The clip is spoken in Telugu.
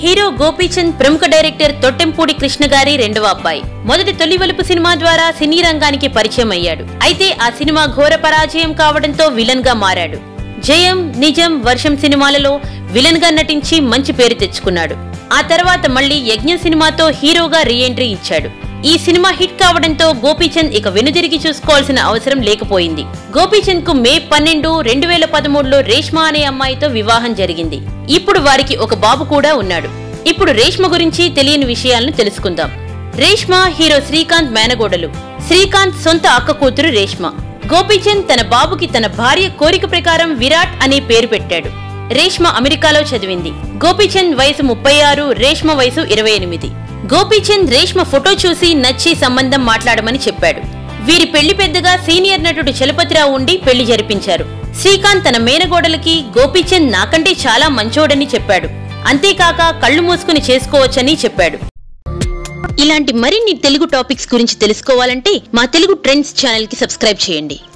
హీరో గోపీచంద్ ప్రముఖ డైరెక్టర్ తొట్టెంపూడి కృష్ణ గారి రెండవ అబ్బాయి మొదటి తొలి వలుపు సినిమా ద్వారా సినీ రంగానికి పరిచయం అయ్యాడు అయితే ఆ సినిమా ఘోర పరాజయం కావడంతో విలన్ గా మారాడు జయం నిజం వర్షం సినిమాలలో విలన్ గా నటించి మంచి పేరు తెచ్చుకున్నాడు ఆ తర్వాత మళ్ళీ యజ్ఞ సినిమాతో హీరోగా రీ ఎంట్రీ ఇచ్చాడు ఈ సినిమా హిట్ కావడంతో గోపీచంద్ ఇక వెనుదిరిగి చూసుకోవాల్సిన అవసరం లేకపోయింది గోపీచంద్ కు మే పన్నెండు రెండు వేల పదమూడులో రేష్మా అనే అమ్మాయితో వివాహం జరిగింది ఇప్పుడు వారికి ఒక బాబు కూడా ఉన్నాడు ఇప్పుడు రేష్మ గురించి తెలియని విషయాలను తెలుసుకుందాం రేష్మ హీరో శ్రీకాంత్ మేనగోడలు శ్రీకాంత్ సొంత అక్క కూతురు రేష్మ గోపీచంద్ తన బాబుకి తన భార్య కోరిక ప్రకారం విరాట్ అనే పేరు పెట్టాడు రేష్మ అమెరికాలో చదివింది గోపీచంద్ వయసు ముప్పై ఆరు రేష్మ వయసు ఇరవై ఎనిమిది గోపీచంద్ రేష్మ ఫోటో చూసి నచ్చి సంబంధం మాట్లాడమని చెప్పాడు వీరి పెళ్లి పెద్దగా సీనియర్ నటుడు చలపతిరావు ఉండి పెళ్లి జరిపించారు శ్రీకాంత్ తన మేనగోడలకి గోపీచంద్ నాకంటే చాలా మంచోడని చెప్పాడు అంతేకాక కళ్ళు మూసుకుని చేసుకోవచ్చని చెప్పాడు ఇలాంటి మరిన్ని తెలుగు టాపిక్స్ గురించి తెలుసుకోవాలంటే మా తెలుగు ట్రెండ్స్ ఛానల్ కి సబ్స్క్రైబ్ చేయండి